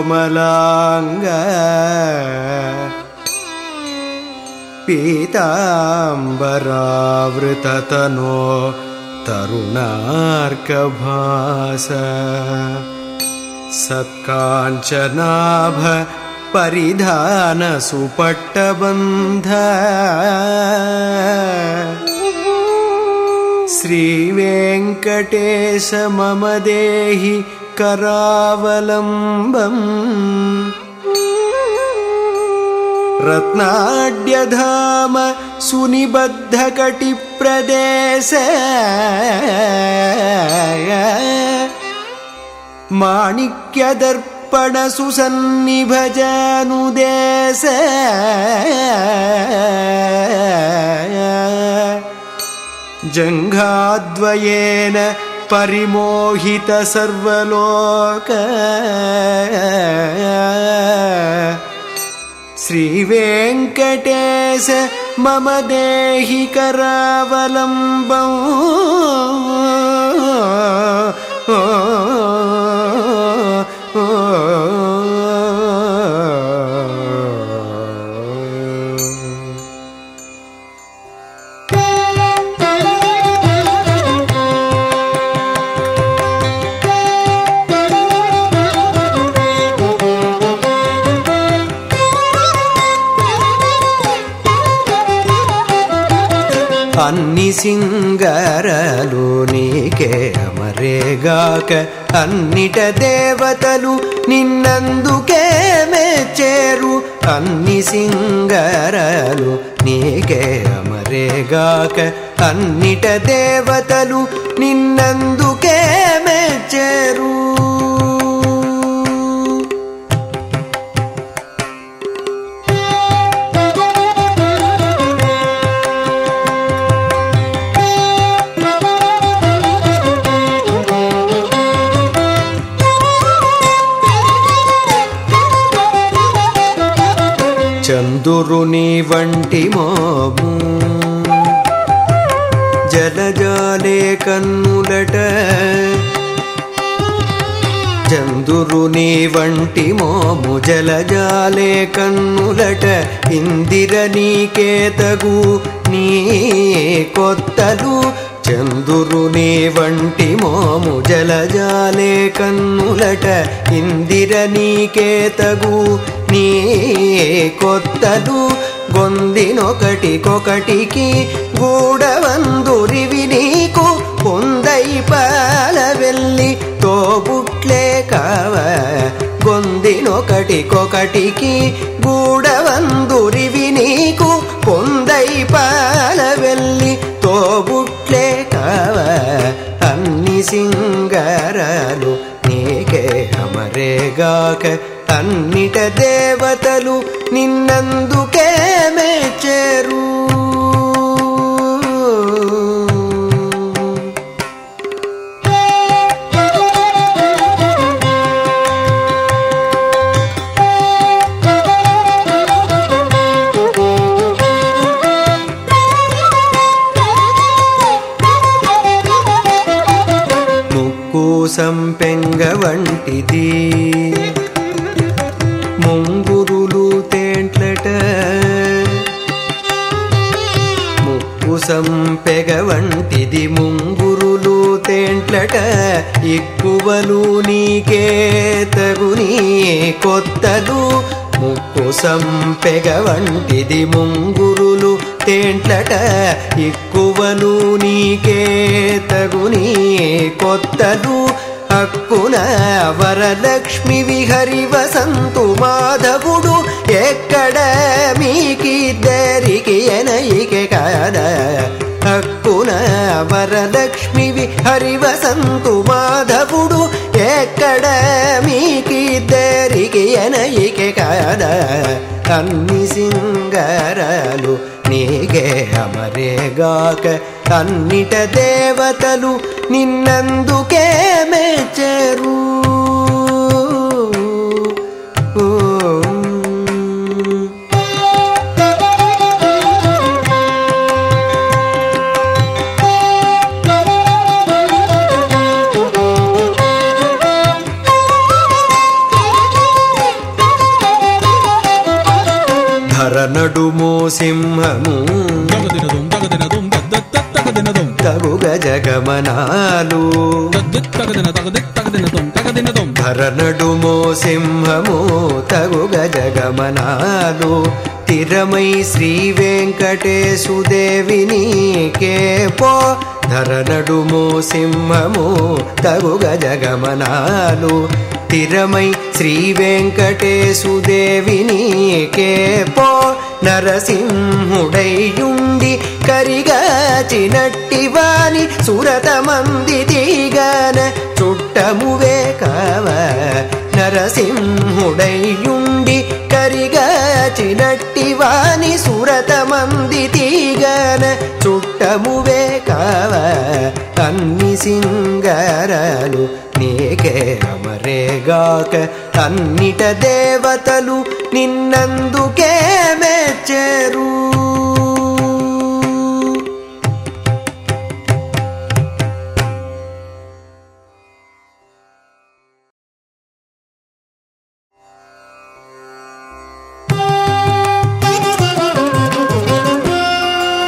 కోమలాంగ పీతాంబరావృతతనో తరుణార్కభాస సత్కాంచనాభ పరిధాన సుపట్టబంధ శ్రీవేంకటేశ మమ దేహి करावलम्बम् रत्नाड्यधाम सुनिबद्धकटिप्रदेश माणिक्यदर्पणसुसन्निभजानुदेश जङ्घाद्वयेन परिमोहित सर्वलोक श्रीवेङ्कटेश मम देहि करावलम्बम् అన్ని సింగరలు నీకే అమరేగాక అన్నిట దేవతలు నిన్నందుకే మెచ్చేరు అన్ని సింగరలు నీకే అమరేగాక అన్నిట దేవతలు నిన్నందుకే మెచ్చేరు చందురుని వంటి మోము జలజాలే కన్నులట చందురుని వంటి మోము జలజాలే కన్నులట ఇందిర నీకేతగు నీ కొత్తలు చందురుని వంటి మోము జలజాలే కన్నులట ఇందిర నీకేతగు నీ కొత్తలు గొందినొకటికొకటికి గూడవందురివి నీకు పొందై పాల వెళ్ళి తోబుట్లే కావ గొందినొకటికొకటికి గూడవందురివి నీకు పొందై పాల వెళ్ళి తోబుట్లే కావ అన్ని సింగారాలు నీకే అమరేగాక అన్నిట దేవతలు నిన్నందుకే మెచ్చేరు ముక్కు సంపెంగ వంటిది ముంగురులు తేంట్లట ముక్కు సంపెగ వంటిది ముంగురులు తేంట్లట ఎక్కువలు నీకే తగుని కొత్తలు ముక్కు సంపెగ వంటిది ముంగురులు తేంట్లట ఎక్కువలు నీకే తగుని కొత్తలు హక్కున వరలక్ష్మి విహరి వసంతు మాధవుడు ఎక్కడ మీకిద్దరికి ఎనయికే కాద హక్కున వరలక్ష్మి విహరి వసంతు మాధవుడు ఎక్కడ మీకిద్దరికి ఎనయికే కాద అన్ని సింగారాలు నీకే అమరేగాక అన్నిట దేవతలు నిన్నందుకే మెచ్చరు నడుమో సింహము తగదినదుం తగదినదుం దద్దత్త తగదినదుం తగుగ జగమనాలు దద్దిత్ తగదిన తగదిత్ తగదినదుం తగదినదుం ధర నడుమో సింహము తగుగ జగమనాలు తిరమై శ్రీ వెంకటేశుదేవి నీకే పో ధర నడుమో సింహము తగుగ జగమనాలు తిరమై శ్రీ వెంకటేశుదేవి నీకే పో నరసింహుడైయుండి కరిగాచినట్టి వాని సురతమంది దిగన చుట్టమువే కావ నరసింహుడైయుండి కరిగాచినట్టి వాని సురతమంది తీగన చుట్టమువే కావ అన్ని సింగారాలు నీకే అమరేగాక అన్నిట దేవతలు నిన్నందుకే మెచ్చెరు